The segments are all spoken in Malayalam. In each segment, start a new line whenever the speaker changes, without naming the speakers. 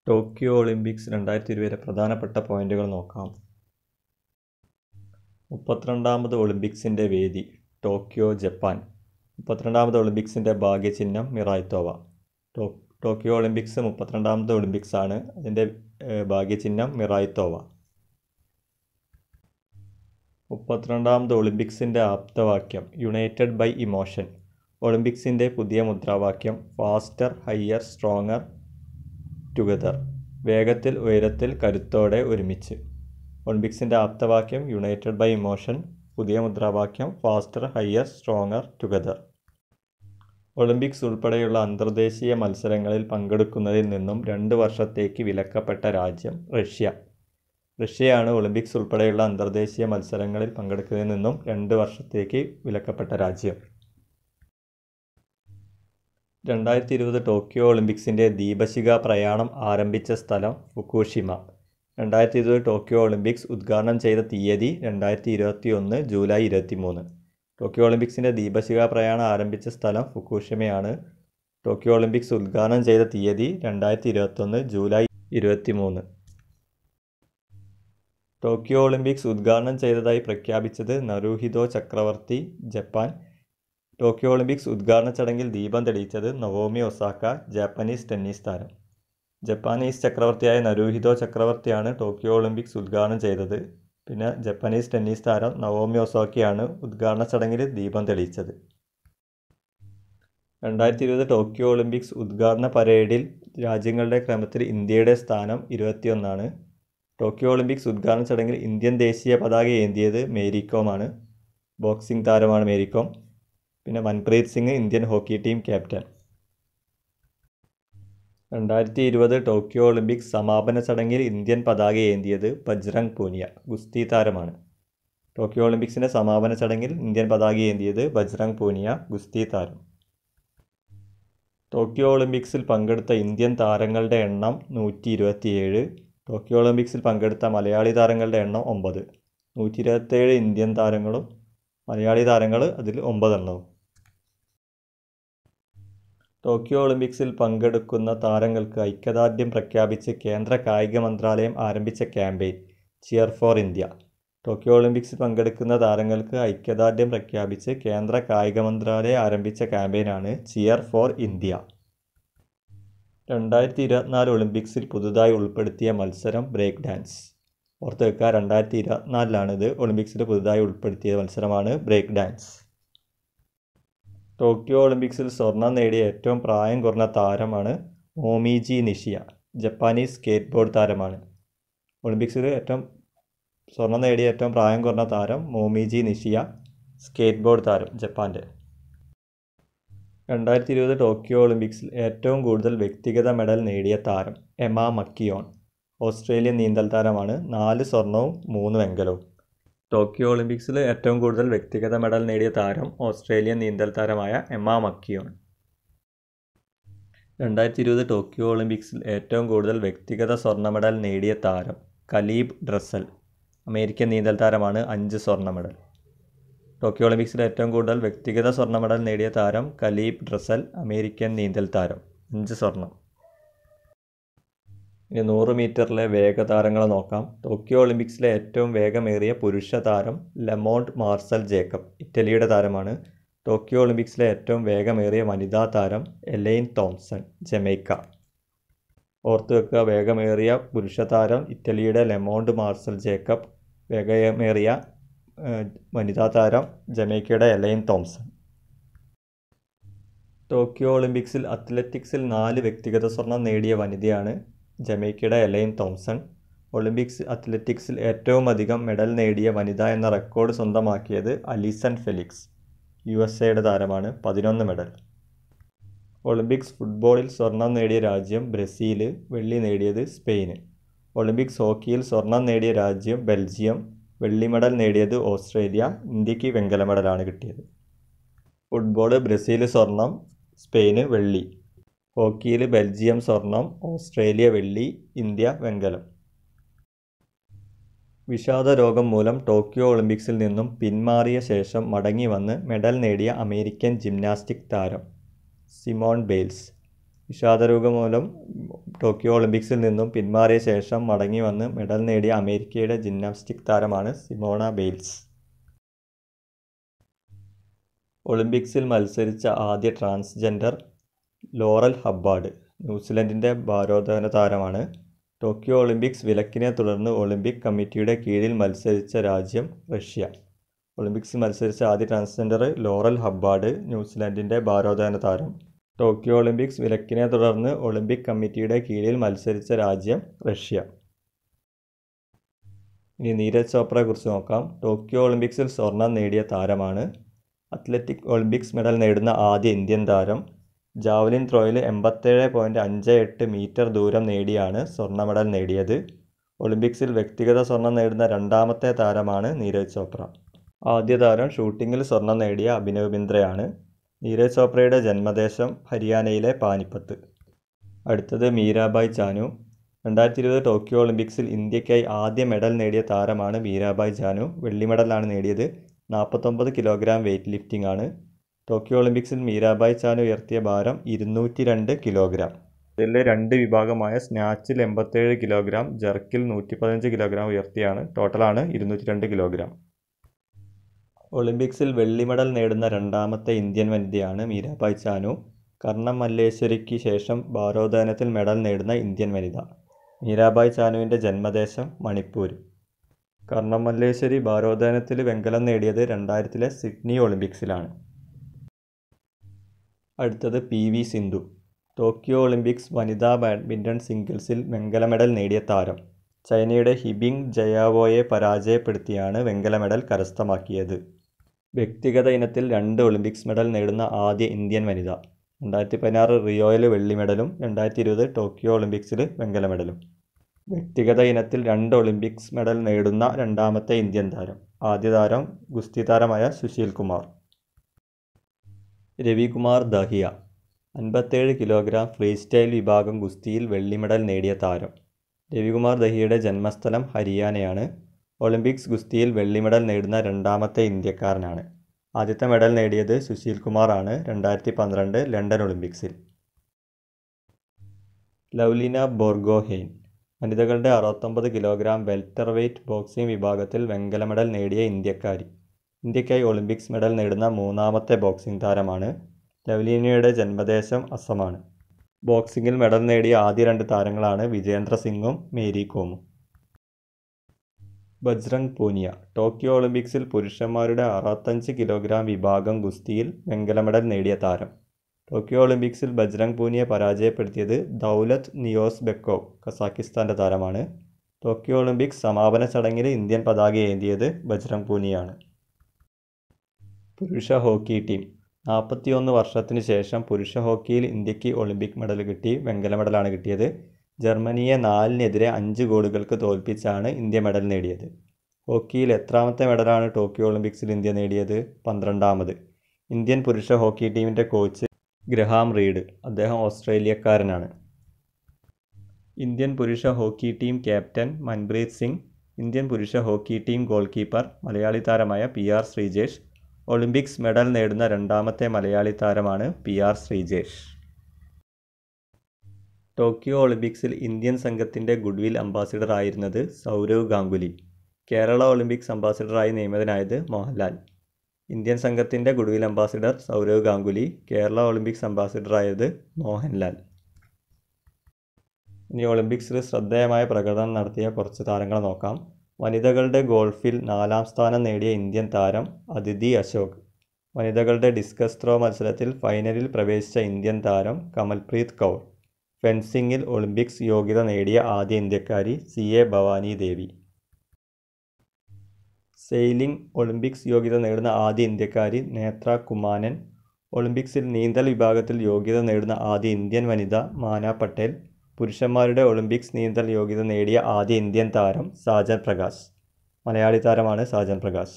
ടോക്കിയോ ഒളിമ്പിക്സ് രണ്ടായിരത്തി ഇരുപതിലെ പ്രധാനപ്പെട്ട പോയിന്റുകൾ നോക്കാം മുപ്പത്തിരണ്ടാമത് ഒളിമ്പിക്സിൻ്റെ വേദി ടോക്കിയോ ജപ്പാൻ മുപ്പത്തിരണ്ടാമത് ഒളിമ്പിക്സിൻ്റെ ഭാഗ്യചിഹ്നം മിറായ്ത്തോവ ടോ ടോക്കിയോ ഒളിമ്പിക്സ് മുപ്പത്തിരണ്ടാമത് ഒളിമ്പിക്സ് ആണ് അതിൻ്റെ ഏഹ്, ഭാഗ്യചിഹ്നം മിറായ്ത്തോവ മുപ്പത്തിരണ്ടാമത് ഒളിമ്പിക്സിൻ്റെ ആപ്തവാക്യം യുണൈറ്റഡ് ബൈ ഇമോഷൻ ഒളിമ്പിക്സിൻ്റെ പുതിയ മുദ്രാവാക്യം ഫാസ്റ്റർ ഹയ്യർ സ്ട്രോങ്ങർ ടുഗദർ വേഗത്തിൽ ഉയരത്തിൽ കരുത്തോടെ ഒരുമിച്ച് ഒളിമ്പിക്സിൻ്റെ ആപ്തവാക്യം യുണൈറ്റഡ് ബൈ ഇമോഷൻ പുതിയ മുദ്രാവാക്യം faster higher stronger together Olympics ഉൾപ്പെടെയുള്ള അന്തർദേശീയ മത്സരങ്ങളിൽ പങ്കെടുക്കുന്നതിൽ നിന്നും രണ്ട് വർഷത്തേക്ക് വിലക്കപ്പെട്ട രാജ്യം റഷ്യ റഷ്യയാണ് ഒളിമ്പിക്സ് ഉൾപ്പെടെയുള്ള അന്തർദേശീയ മത്സരങ്ങളിൽ പങ്കെടുക്കുന്നതിൽ നിന്നും രണ്ട് വർഷത്തേക്ക് വിലക്കപ്പെട്ട രാജ്യം രണ്ടായിരത്തി ഇരുപത് ടോക്കിയോ ഒളിമ്പിക്സിൻ്റെ ദീപശിഖ പ്രയാണം ആരംഭിച്ച സ്ഥലം ഫുക്കുഷിമ രണ്ടായിരത്തി ഇരുപത് ടോക്കിയോ ഒളിമ്പിക്സ് ഉദ്ഘാടനം ചെയ്ത തീയതി രണ്ടായിരത്തി ഇരുപത്തി ഒന്ന് ജൂലൈ ഇരുപത്തി മൂന്ന് ടോക്കിയോ ഒളിമ്പിക്സിൻ്റെ ദീപശിഖ പ്രയാണം ആരംഭിച്ച സ്ഥലം ഫുക്കുഷിമയാണ് ടോക്കിയോ ഒളിമ്പിക്സ് ഉദ്ഘാടനം ചെയ്ത തീയതി രണ്ടായിരത്തി ഇരുപത്തൊന്ന് ജൂലൈ ഇരുപത്തി മൂന്ന് ടോക്കിയോ ഒളിമ്പിക്സ് ഉദ്ഘാടനം ചെയ്തതായി പ്രഖ്യാപിച്ചത് നരൂഹിതോ ചക്രവർത്തി ജപ്പാൻ ടോക്കിയോ ഒളിമ്പിക്സ് ഉദ്ഘാടന ചടങ്ങിൽ ദീപം തെളിയിച്ചത് നവോമി ഒസാക്ക ജാപ്പനീസ് ടെന്നീസ് താരം ജപ്പാനീസ് ചക്രവർത്തിയായ നരൂഹിതോ ചക്രവർത്തിയാണ് ടോക്കിയോ ഒളിമ്പിക്സ് ഉദ്ഘാടനം ചെയ്തത് പിന്നെ ജപ്പാനീസ് ടെന്നീസ് താരം നവോമി ഒസാക്കിയാണ് ഉദ്ഘാടന ചടങ്ങിൽ ദീപം തെളിയിച്ചത് രണ്ടായിരത്തി ഇരുപത് ടോക്കിയോ ഒളിമ്പിക്സ് ഉദ്ഘാടന പരേഡിൽ രാജ്യങ്ങളുടെ ക്രമത്തിൽ ഇന്ത്യയുടെ സ്ഥാനം ഇരുപത്തിയൊന്നാണ് ടോക്കിയോ ഒളിമ്പിക്സ് ഉദ്ഘാടന ചടങ്ങിൽ ഇന്ത്യൻ ദേശീയ പതാക ഏന്തിയത് മേരികോമാണ് ബോക്സിംഗ് താരമാണ് മേരികോം പിന്നെ Manpreet Singh Indian hockey team captain രണ്ടായിരത്തി ഇരുപത് ടോക്കിയോ ഒളിമ്പിക്സ് സമാപന ചടങ്ങിൽ ഇന്ത്യൻ പതാക ഏന്തിയത് ബജ്രംഗ് പൂനിയ ഗുസ്തി താരമാണ് ടോക്കിയോ ഒളിമ്പിക്സിൻ്റെ സമാപന ചടങ്ങിൽ ഇന്ത്യൻ പതാക ഏന്തിയത് ബജ്രംഗ് പൂനിയ ഗുസ്തി താരം ടോക്കിയോ ഒളിമ്പിക്സിൽ പങ്കെടുത്ത ഇന്ത്യൻ താരങ്ങളുടെ എണ്ണം നൂറ്റി ഇരുപത്തിയേഴ് ടോക്കിയോ ഒളിമ്പിക്സിൽ പങ്കെടുത്ത മലയാളി താരങ്ങളുടെ എണ്ണം ഒമ്പത് നൂറ്റി ഇരുപത്തേഴ് ഇന്ത്യൻ താരങ്ങളും മലയാളി താരങ്ങൾ അതിൽ ഒമ്പതെണ്ണവും ടോക്കിയോ ഒളിമ്പിക്സിൽ പങ്കെടുക്കുന്ന താരങ്ങൾക്ക് ഐക്യദാർഢ്യം പ്രഖ്യാപിച്ച് കേന്ദ്ര കായിക മന്ത്രാലയം ആരംഭിച്ച campaign cheer for India Tokyo ഒളിമ്പിക്സിൽ പങ്കെടുക്കുന്ന താരങ്ങൾക്ക് ഐക്യദാർഢ്യം പ്രഖ്യാപിച്ച് കേന്ദ്ര കായിക മന്ത്രാലയം ആരംഭിച്ച ക്യാമ്പയിനാണ് ചിയർ ഫോർ ഇന്ത്യ രണ്ടായിരത്തി ഇരുപത്തിനാല് ഒളിമ്പിക്സിൽ പുതുതായി ഉൾപ്പെടുത്തിയ മത്സരം ബ്രേക്ക് ഡാൻസ് ഓർത്ത് വെക്കുക രണ്ടായിരത്തി ഇരുപത്തിനാലിലാണിത് ഒളിമ്പിക്സിൽ പുതുതായി ഉൾപ്പെടുത്തിയ മത്സരമാണ് ബ്രേക്ക് ഡാൻസ് ടോക്കിയോ ഒളിമ്പിക്സിൽ സ്വർണം നേടിയ ഏറ്റവും പ്രായം കുറഞ്ഞ താരമാണ് Momiji Nishiya Japanese skateboard താരമാണ് ഒളിമ്പിക്സിൽ ഏറ്റവും സ്വർണം നേടിയ ഏറ്റവും പ്രായം കുറഞ്ഞ താരം മോമിജി നിഷിയ സ്കേറ്റ് ബോർഡ് താരം ജപ്പാൻ്റെ രണ്ടായിരത്തി ഇരുപത് ടോക്കിയോ ഒളിമ്പിക്സിൽ ഏറ്റവും കൂടുതൽ വ്യക്തിഗത മെഡൽ നേടിയ താരം എമ മക്കിയോൺ ഓസ്ട്രേലിയൻ നീന്തൽ താരമാണ് നാല് സ്വർണവും മൂന്ന് വെങ്കലവും ടോക്കിയോ ഒളിമ്പിക്സിൽ ഏറ്റവും കൂടുതൽ വ്യക്തിഗത മെഡൽ നേടിയ താരം ഓസ്ട്രേലിയൻ നീന്തൽ താരമായ എമ്മ മക്കിയോൺ രണ്ടായിരത്തി ഇരുപത് ടോക്കിയോ ഒളിമ്പിക്സിൽ ഏറ്റവും കൂടുതൽ വ്യക്തിഗത സ്വർണ്ണ മെഡൽ നേടിയ താരം കലീബ് ഡ്രസൽ അമേരിക്കൻ നീന്തൽ താരമാണ് അഞ്ച് സ്വർണ്ണ മെഡൽ ടോക്കിയോ ഒളിമ്പിക്സിൽ ഏറ്റവും കൂടുതൽ വ്യക്തിഗത സ്വർണ്ണ മെഡൽ നേടിയ താരം കലീബ് ഡ്രസൽ അമേരിക്കൻ നീന്തൽ താരം അഞ്ച് സ്വർണം ഇനി നൂറ് മീറ്ററിലെ വേഗതാരങ്ങളെ നോക്കാം ടോക്കിയോ ഒളിമ്പിക്സിലെ ഏറ്റവും വേഗമേറിയ പുരുഷ താരം ലെമോണ്ട് മാർസൽ ജേക്കബ് ഇറ്റലിയുടെ താരമാണ് ടോക്കിയോ ഒളിമ്പിക്സിലെ ഏറ്റവും വേഗമേറിയ വനിതാ താരം എലൈൻ തോംസൺ ജമൈക്ക ഓർത്തു വെക്കുക വേഗമേറിയ പുരുഷ താരം ഇറ്റലിയുടെ ലെമോണ്ട് മാർസൽ ജേക്കബ് വേഗമേറിയ ഏഹ്, വനിതാ താരം ജമൈക്കയുടെ എലൈൻ തോംസൺ ടോക്കിയോ ഒളിമ്പിക്സിൽ അത്ലറ്റിക്സിൽ നാല് വ്യക്തിഗത സ്വർണം നേടിയ വനിതയാണ് ജമൈക്കയുടെ എലൈൻ തോംസൺ ഒളിമ്പിക്സ് അത്ലറ്റിക്സിൽ ഏറ്റവും അധികം മെഡൽ നേടിയ വനിത എന്ന റെക്കോർഡ് സ്വന്തമാക്കിയത് അലിസൺ ഫെലിക്സ് യു എസ് എയുടെ താരമാണ് പതിനൊന്ന് മെഡൽ ഒളിമ്പിക്സ് ഫുട്ബോളിൽ സ്വർണം നേടിയ രാജ്യം ബ്രസീൽ വെള്ളി നേടിയത് സ്പെയിന് ഒളിമ്പിക്സ് ഹോക്കിയിൽ സ്വർണം നേടിയ രാജ്യം ബെൽജിയം വെള്ളി മെഡൽ നേടിയത് ഓസ്ട്രേലിയ ഇന്ത്യക്ക് വെങ്കല മെഡലാണ് കിട്ടിയത് ഫുട്ബോൾ ബ്രസീൽ സ്വർണം സ്പെയിന് വെള്ളി ഹോക്കിയിൽ ബെൽജിയം സ്വർണം ഓസ്ട്രേലിയ വെള്ളി ഇന്ത്യ വെങ്കലം വിഷാദ രോഗം മൂലം ടോക്കിയോ ഒളിമ്പിക്സിൽ നിന്നും പിന്മാറിയ ശേഷം മടങ്ങി വന്ന് മെഡൽ നേടിയ അമേരിക്കൻ ജിംനാസ്റ്റിക് താരം സിമോൺ ബെയിൽസ് വിഷാദരോഗം മൂലം ടോക്കിയോ ഒളിമ്പിക്സിൽ നിന്നും പിന്മാറിയ ശേഷം മടങ്ങി വന്ന് മെഡൽ നേടിയ അമേരിക്കയുടെ ജിംനാസ്റ്റിക് താരമാണ് സിമോണ ബെയിൽസ് ഒളിമ്പിക്സിൽ മത്സരിച്ച ആദ്യ ട്രാൻസ്ജെൻഡർ ലോറൽ ഹബ്ബാർഡ് ന്യൂസിലൻഡിൻ്റെ ഭാരോദ്വഹന താരമാണ് ടോക്കിയോ ഒളിമ്പിക്സ് വിലക്കിനെ തുടർന്ന് ഒളിമ്പിക് കമ്മിറ്റിയുടെ കീഴിൽ മത്സരിച്ച രാജ്യം റഷ്യ ഒളിമ്പിക്സിൽ മത്സരിച്ച ആദ്യ ട്രാൻസ്ജെൻഡർ ലോറൽ ഹബ്ബാർഡ് ന്യൂസിലൻഡിൻ്റെ ഭാരോദ്വഹന താരം ടോക്കിയോ ഒളിമ്പിക്സ് വിലക്കിനെ തുടർന്ന് ഒളിമ്പിക് കമ്മിറ്റിയുടെ കീഴിൽ മത്സരിച്ച രാജ്യം റഷ്യ ഇനി നീരജ് ചോപ്രയെ കുറിച്ച് നോക്കാം ടോക്കിയോ ഒളിമ്പിക്സിൽ സ്വർണം നേടിയ താരമാണ് അത്ലറ്റിക് ഒളിമ്പിക്സ് മെഡൽ നേടുന്ന ആദ്യ ഇന്ത്യൻ താരം ജാവലിൻ ത്രോയിൽ എൺപത്തേഴ് പോയിൻറ്റ് അഞ്ച് എട്ട് മീറ്റർ ദൂരം നേടിയാണ് സ്വർണ്ണ മെഡൽ നേടിയത് ഒളിമ്പിക്സിൽ വ്യക്തിഗത സ്വർണം നേടുന്ന രണ്ടാമത്തെ താരമാണ് നീരജ് ചോപ്ര ആദ്യ താരം ഷൂട്ടിങ്ങിൽ സ്വർണം നേടിയ അഭിനവ് ബിന്ദ്രയാണ് നീരജ് ചോപ്രയുടെ ജന്മദേശം ഹരിയാനയിലെ പാനിപ്പത്ത് അടുത്തത് മീരാബായ് ചാനു രണ്ടായിരത്തി ഇരുപത് ടോക്കിയോ ഒളിമ്പിക്സിൽ ഇന്ത്യയ്ക്കായി ആദ്യ മെഡൽ നേടിയ താരമാണ് മീരാബായ് ചാനു വെള്ളി മെഡലാണ് നേടിയത് നാൽപ്പത്തൊമ്പത് കിലോഗ്രാം വെയ്റ്റ് ലിഫ്റ്റിംഗ് ആണ് ടോക്കിയോ ഒളിമ്പിക്സിൽ മീരാബായ് ചാനു ഉയർത്തിയ ഭാരം ഇരുന്നൂറ്റി രണ്ട് കിലോഗ്രാം ഇതിലെ രണ്ട് വിഭാഗമായ സ്നാച്ചിൽ എൺപത്തേഴ് കിലോഗ്രാം ജർക്കിൽ നൂറ്റി പതിനഞ്ച് കിലോഗ്രാം ഉയർത്തിയാണ് ടോട്ടലാണ് ഇരുന്നൂറ്റി രണ്ട് കിലോഗ്രാം ഒളിമ്പിക്സിൽ വെള്ളി മെഡൽ നേടുന്ന രണ്ടാമത്തെ ഇന്ത്യൻ വനിതയാണ് മീരാബായ് ചാനു കർണം മല്ലേശ്വരിക്ക് ശേഷം ഭാരോദ്വഹനത്തിൽ മെഡൽ നേടുന്ന ഇന്ത്യൻ വനിത മീരാബായ് ചാനുവിൻ്റെ ജന്മദേശം മണിപ്പൂർ കർണം മല്ലേശ്വരി ഭാരോദ്വഹനത്തിൽ വെങ്കലം നേടിയത് രണ്ടായിരത്തിലെ സിഡ്നി ഒളിമ്പിക്സിലാണ് അടുത്തത് P V Sindhu Tokyo Olympics വനിതാ ബാഡ്മിൻ്റൺ സിംഗിൾസിൽ വെങ്കല മെഡൽ നേടിയ താരം ചൈനയുടെ ഹിബിങ് ജയാവോയെ പരാജയപ്പെടുത്തിയാണ് വെങ്കല മെഡൽ കരസ്ഥമാക്കിയത് വ്യക്തിഗത ഇനത്തിൽ രണ്ട് ഒളിമ്പിക്സ് മെഡൽ നേടുന്ന ആദ്യ ഇന്ത്യൻ വനിത രണ്ടായിരത്തി പതിനാറ് റിയോയിൽ വെള്ളി മെഡലും രണ്ടായിരത്തി ഇരുപത് ടോക്കിയോ ഒളിമ്പിക്സിൽ വെങ്കല മെഡലും വ്യക്തിഗത ഇനത്തിൽ രണ്ട് ഒളിമ്പിക്സ് മെഡൽ നേടുന്ന രണ്ടാമത്തെ ഇന്ത്യൻ താരം ആദ്യ താരം ഗുസ്തി താരമായ സുശീൽ കുമാർ രവികുമാർ ദഹിയ അൻപത്തേഴ് കിലോഗ്രാം ഫ്രീ സ്റ്റൈൽ വിഭാഗം ഗുസ്തിയിൽ വെള്ളി മെഡൽ നേടിയ താരം രവികുമാർ ദഹിയയുടെ ജന്മസ്ഥലം ഹരിയാനയാണ് ഒളിമ്പിക്സ് ഗുസ്തിയിൽ വെള്ളി മെഡൽ നേടുന്ന രണ്ടാമത്തെ ഇന്ത്യക്കാരനാണ് ആദ്യത്തെ മെഡൽ നേടിയത് സുശീൽ കുമാറാണ് രണ്ടായിരത്തി പന്ത്രണ്ട് ലണ്ടൻ ഒളിമ്പിക്സിൽ ലൗലിന ബോർഗോഹെയ്ൻ വനിതകളുടെ അറുപത്തൊമ്പത് കിലോഗ്രാം വെൽറ്റർ വെയ്റ്റ് ബോക്സിംഗ് വിഭാഗത്തിൽ വെങ്കല മെഡൽ നേടിയ ഇന്ത്യക്കാരി ഇന്ത്യക്കായി ഒളിമ്പിക്സ് മെഡൽ നേടുന്ന മൂന്നാമത്തെ ബോക്സിംഗ് താരമാണ് ലവ്ലീനയുടെ ജന്മദേശം അസമാണ് ബോക്സിംഗിൽ മെഡൽ നേടിയ ആദ്യ രണ്ട് താരങ്ങളാണ് വിജേന്ദ്ര സിംഗും മേരി കോമും ബജ്രംഗ് പൂനിയ ടോക്കിയോ ഒളിമ്പിക്സിൽ പുരുഷന്മാരുടെ അറുപത്തഞ്ച് കിലോഗ്രാം വിഭാഗം ഗുസ്തിയിൽ വെങ്കല മെഡൽ നേടിയ താരം ടോക്കിയോ ഒളിമ്പിക്സിൽ ബജ്രംഗ് പൂനിയെ പരാജയപ്പെടുത്തിയത് ദൗലത്ത് നിയോസ് ബെക്കോവ് കസാക്കിസ്ഥാൻ്റെ താരമാണ് ടോക്കിയോ ഒളിമ്പിക്സ് സമാപന ചടങ്ങിൽ ഇന്ത്യൻ പതാക ഏന്തിയത് ബജ്രംഗ് പൂനിയാണ് പുരുഷ ഹോക്കി ടീം നാൽപ്പത്തിയൊന്ന് വർഷത്തിന് ശേഷം പുരുഷ ഹോക്കിയിൽ ഇന്ത്യക്ക് ഒളിമ്പിക് മെഡൽ കിട്ടി വെങ്കല മെഡലാണ് കിട്ടിയത് ജർമ്മനിയെ നാലിനെതിരെ അഞ്ച് ഗോളുകൾക്ക് തോൽപ്പിച്ചാണ് ഇന്ത്യ മെഡൽ നേടിയത് ഹോക്കിയിൽ എത്രാമത്തെ മെഡലാണ് ടോക്കിയോ ഒളിമ്പിക്സിൽ ഇന്ത്യ നേടിയത് പന്ത്രണ്ടാമത് ഇന്ത്യൻ പുരുഷ ഹോക്കി ടീമിൻ്റെ കോച്ച് ഗ്രഹാം റീഡ് അദ്ദേഹം ഓസ്ട്രേലിയക്കാരനാണ് ഇന്ത്യൻ പുരുഷ hockey team captain Manpreet Singh Indian പുരുഷ hockey team goalkeeper Malayali താരമായ P R Sreejesh Olympics medal നേടുന്ന രണ്ടാമത്തെ മലയാളി താരമാണ് പി ആർ ശ്രീജേഷ് ടോക്കിയോ ഒളിമ്പിക്സിൽ ഇന്ത്യൻ സംഘത്തിൻ്റെ ഗുഡ്വിൽ അംബാസിഡർ ആയിരുന്നത് സൗരവ് ഗാംഗുലി കേരള ഒളിമ്പിക്സ് അംബാസിഡറായി നിയമിതനായത് മോഹൻലാൽ ഇന്ത്യൻ സംഘത്തിൻ്റെ goodwill ambassador Sourav Ganguly Kerala Olympics അംബാസിഡറായത് മോഹൻലാൽ ഇനി ഒളിമ്പിക്സിൽ ശ്രദ്ധേയമായ പ്രകടനം നടത്തിയ കുറച്ച് താരങ്ങളെ നോക്കാം വനിതകളുടെ ഗോൾഫിൽ നാലാം സ്ഥാനം നേടിയ ഇന്ത്യൻ താരം അദിതി അശോക് വനിതകളുടെ ഡിസ്കസ് ത്രോ മത്സരത്തിൽ ഫൈനലിൽ പ്രവേശിച്ച ഇന്ത്യൻ താരം കമൽപ്രീത് കൗർ ഫെൻസിംഗിൽ ഒളിമ്പിക്സ് യോഗ്യത നേടിയ ആദ്യ ഇന്ത്യക്കാരി C A Bhavani Devi sailing Olympics യോഗ്യത നേടുന്ന ആദ്യ ഇന്ത്യക്കാരി നേത്ര കുമാനൻ ഒളിമ്പിക്സിൽ നീന്തൽ വിഭാഗത്തിൽ യോഗ്യത നേടുന്ന ആദ്യ ഇന്ത്യൻ വനിത മാന പട്ടേൽ പുരുഷന്മാരുടെ ഒളിമ്പിക്സ് നീന്തൽ യോഗ്യത നേടിയ ആദ്യ ഇന്ത്യൻ താരം സാജൻ പ്രകാശ് മലയാളി താരമാണ് സാജൻ പ്രകാശ്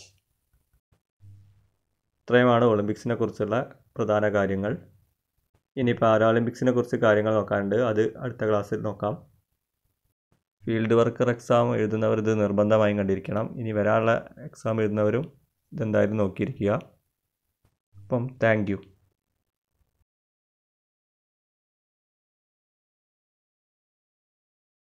ഇത്രയുമാണ് ഒളിമ്പിക്സിനെ കുറിച്ചുള്ള പ്രധാന കാര്യങ്ങൾ ഇനി പാരാളിമ്പിക്സിനെ കുറിച്ച് കാര്യങ്ങൾ നോക്കാനുണ്ട് അത് അടുത്ത ക്ലാസ്സിൽ നോക്കാം ഫീൽഡ് വർക്കർ എക്സാം എഴുതുന്നവർ ഇത് നിർബന്ധമായും കണ്ടിരിക്കണം ഇനി വരാനുള്ള എക്സാം എഴുതുന്നവരും ഇതെന്തായാലും നോക്കിയിരിക്കുക അപ്പം താങ്ക്